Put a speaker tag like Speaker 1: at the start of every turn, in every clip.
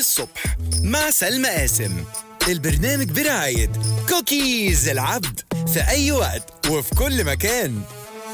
Speaker 1: الصبح مع سلمى قاسم البرنامج برعاية كوكيز العبد في أي وقت وفي كل مكان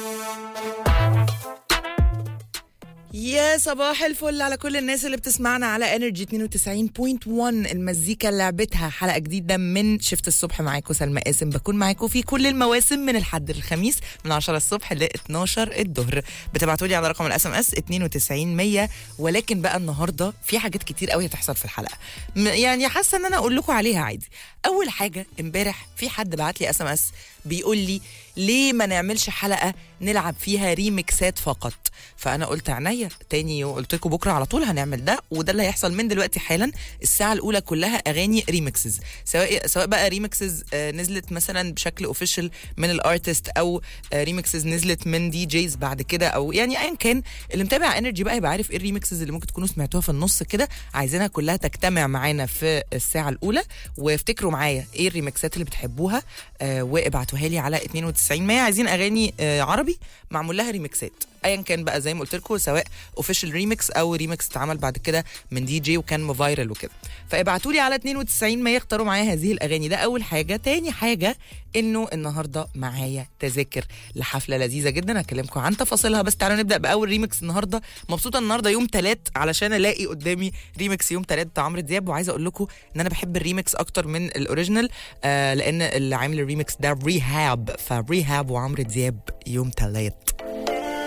Speaker 2: يا صباح الفل على كل الناس اللي بتسمعنا على انرجي 92.1 المزيكا اللي لعبتها حلقه جديده من شفت الصبح معاكم سلمى قاسم بكون معاكم في كل المواسم من الحد للخميس من 10 الصبح ل 12 الظهر بتبعتوا لي على رقم الاس ام اس 92100 ولكن بقى النهارده في حاجات كتير قوي هتحصل في الحلقه م- يعني حاسه ان انا اقول لكم عليها عادي اول حاجه امبارح في حد بعت لي اس ام اس بيقول لي ليه ما نعملش حلقه نلعب فيها ريميكسات فقط فانا قلت عينيا تاني قلت لكم بكره على طول هنعمل ده وده اللي هيحصل من دلوقتي حالا الساعه الاولى كلها اغاني ريميكسز سواء سواء بقى ريميكسز آه، نزلت مثلا بشكل اوفيشال من الارتست او آه، ريميكسز نزلت من دي جيز بعد كده او يعني ايا كان اللي متابع انرجي بقى يبقى عارف ايه الريميكسز اللي ممكن تكونوا سمعتوها في النص كده عايزينها كلها تجتمع معانا في الساعه الاولى وافتكروا معايا ايه الريميكسات اللي بتحبوها آه وابعتوها لي على 92 100 عايزين اغاني آه عربي معمول لها ريميكسات ايا كان بقى زي ما قلت لكم سواء اوفيشال ريميكس او ريميكس اتعمل بعد كده من دي جي وكان فايرال وكده فابعتوا لي على 92 100 اختاروا معايا هذه الاغاني ده اول حاجه تاني حاجه انه النهارده معايا تذاكر لحفله لذيذه جدا هكلمكم عن تفاصيلها بس تعالوا نبدا باول ريميكس النهارده مبسوطه النهارده يوم تلات علشان الاقي قدامي ريميكس يوم تلات بتاع عمرو دياب وعايزه اقول لكم ان انا بحب الريميكس اكتر من الاوريجينال آه لان اللي عامل الريميكس ده ريهاب فريهاب وعمرو دياب يوم تلات